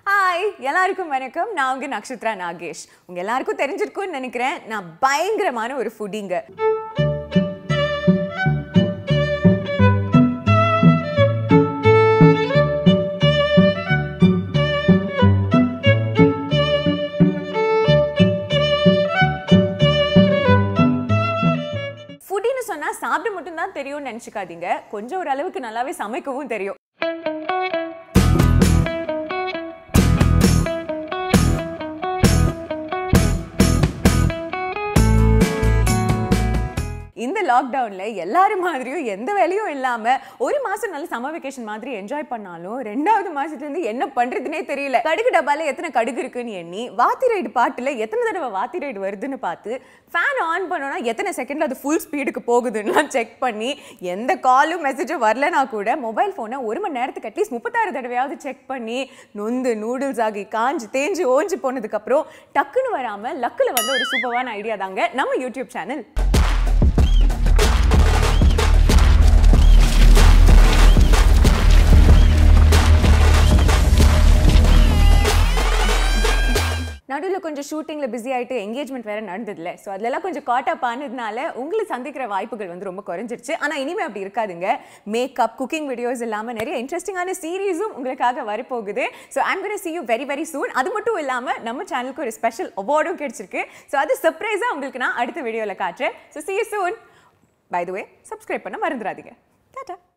hi எல்லாருக்கும் வணக்கம் நான் உங்க நக்ஷத்ரா நாகேஷ் உங்க எல்லாருக்கும் தெரிஞ்சிருக்கும்னு நினைக்கிறேன் நான் பயங்கரமான ஒரு ஃபுடிங்க ஃபுடின்னு சொன்னா சாப்பிட மட்டும் தான் தெரியும்னு நினைச்சுக்காதீங்க கொஞ்சம் ஒரு அளவுக்கு நல்லாவே சமைக்கவும் தெரியும் இந்த லாக்டவுன்ல எல்லாரும் மாதிரியும் எந்த வேலையும் இல்லாம ஒரு மாசம் நல்ல சம்மர் வெக்கேஷன் மாதிரி என்ஜாய் பண்ணாலும் ரெண்டாவது மாசத்துல இருந்து என்ன பண்றதுனே தெரியல கடுகு டப்பால எத்தனை கடுகு இருக்குன்னு எண்ணி வாத்தி ரைடு பாட்டுல எத்தனை தடவை வாத்தி ரைடு வருதுன்னு பார்த்து ஃபேன் ஆன் பண்ணோம்னா எத்தனை செகண்ட்ல அது ஃபுல் ஸ்பீடுக்கு போகுதுன்னு செக் பண்ணி எந்த காலும் மெசேஜும் வரலனா கூட மொபைல் ஃபோனை ஒரு மணி நேரத்துக்கு அட்லீஸ்ட் முப்பத்தாறு தடவையாவது செக் பண்ணி நொந்து நூடுல்ஸ் ஆகி காஞ்சு தேஞ்சு ஓஞ்சு போனதுக்கு அப்புறம் டக்குன்னு வராம லக்குல வந்து ஒரு சூப்பரான ஐடியா தாங்க நம்ம யூடியூப் சேனல் நடுவில் கொஞ்சம் ஷூட்டிங்கில் பிஸி ஆகிட்டு என்கேஜ்மெண்ட் வேறு நடந்ததில்ல ஸோ அதிலெல்லாம் கொஞ்சம் காட் அப் ஆனதுனால உங்களை சந்திக்கிற வாய்ப்புகள் வந்து ரொம்ப குறைஞ்சிருச்சு ஆனால் இனிமேல் அப்படி இருக்காதுங்க மேக்கப் குக்கிங் வீடியோஸ் இல்லாமல் நிறைய இன்ட்ரெஸ்டிங்கான சீரீஸும் உங்களுக்காக வரப்போகுது so I'm gonna see you very very soon அது மட்டும் இல்லாமல் நம்ம சேனலுக்கு ஒரு ஸ்பெஷல் அவார்டும் கிடைச்சிருக்கு ஸோ அது சர்ப்ரைஸாக உங்களுக்கு நான் அடுத்த வீடியோவில் காட்டுறேன் so see you soon by the way subscribe பண்ண மறந்துடாதீங்க டாட்டா